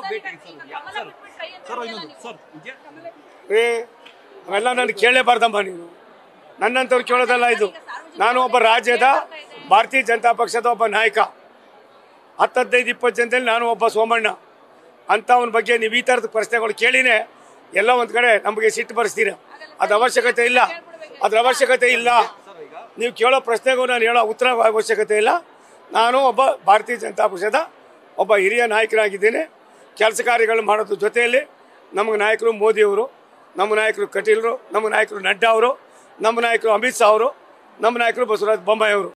ಭೇಟಿ ಸರ್ ಯಾ- sir sir ಇನ್ನೊಂದು ಸರ್ ವಿಜಯ ಏ ಅವೆಲ್ಲ ನಾನು ಕೇಳಲೇಬಾರ್ದಮ್ಮ ನೀನು ನನ್ನಂತವ್ರು ಕೇಳೋದಲ್ಲ ಇದು ನಾನು ಒಬ್ಬ ರಾಜ್ಯದ ಭಾರತೀಯ ಜನತಾ ಪಕ್ಷದ ಒಬ್ಬ ನಾಯಕ ಹತ್ತು ಹದಿನೈದು ಇಪ್ಪತ್ತು ಜನದಲ್ಲಿ ನಾನು ಒಬ್ಬ ಸೋಮಣ್ಣ ಅಂಥವನ ಬಗ್ಗೆ ನೀವು ಈ ಥರದ ಪ್ರಶ್ನೆಗಳು ಕೇಳಿನೇ ಎಲ್ಲ ಒಂದು ಕಡೆ ನಮಗೆ ಸಿಟ್ಟು ಬರೆಸ್ತೀರ ಅದು ಅವಶ್ಯಕತೆ ಇಲ್ಲ ಅದ್ರ ಅವಶ್ಯಕತೆ ಇಲ್ಲ ನೀವು ಕೇಳೋ ಪ್ರಶ್ನೆಗೂ ನಾನು ಹೇಳೋ ಉತ್ತರ ಅವಶ್ಯಕತೆ ಇಲ್ಲ ನಾನು ಒಬ್ಬ ಭಾರತೀಯ ಜನತಾ ಪಕ್ಷದ ಒಬ್ಬ ಹಿರಿಯ ನಾಯಕನಾಗಿದ್ದೇನೆ ಕೆಲಸ ಕಾರ್ಯಗಳು ಮಾಡೋದ್ರ ಜೊತೆಯಲ್ಲಿ ನಮಗೆ ನಾಯಕರು ಮೋದಿಯವರು ನಮ್ಮ ನಾಯಕರು ಕಟೀಲ್ರು ನಮ್ಮ ನಾಯಕರು ನಡ್ಡಾ ಅವರು ನಮ್ಮ ನಾಯಕರು ಅಮಿತ್ ಶಾ ಅವರು ನಮ್ಮ ನಾಯಕರು ಬಸವರಾಜ ಬೊಮ್ಮಾಯಿ ಅವರು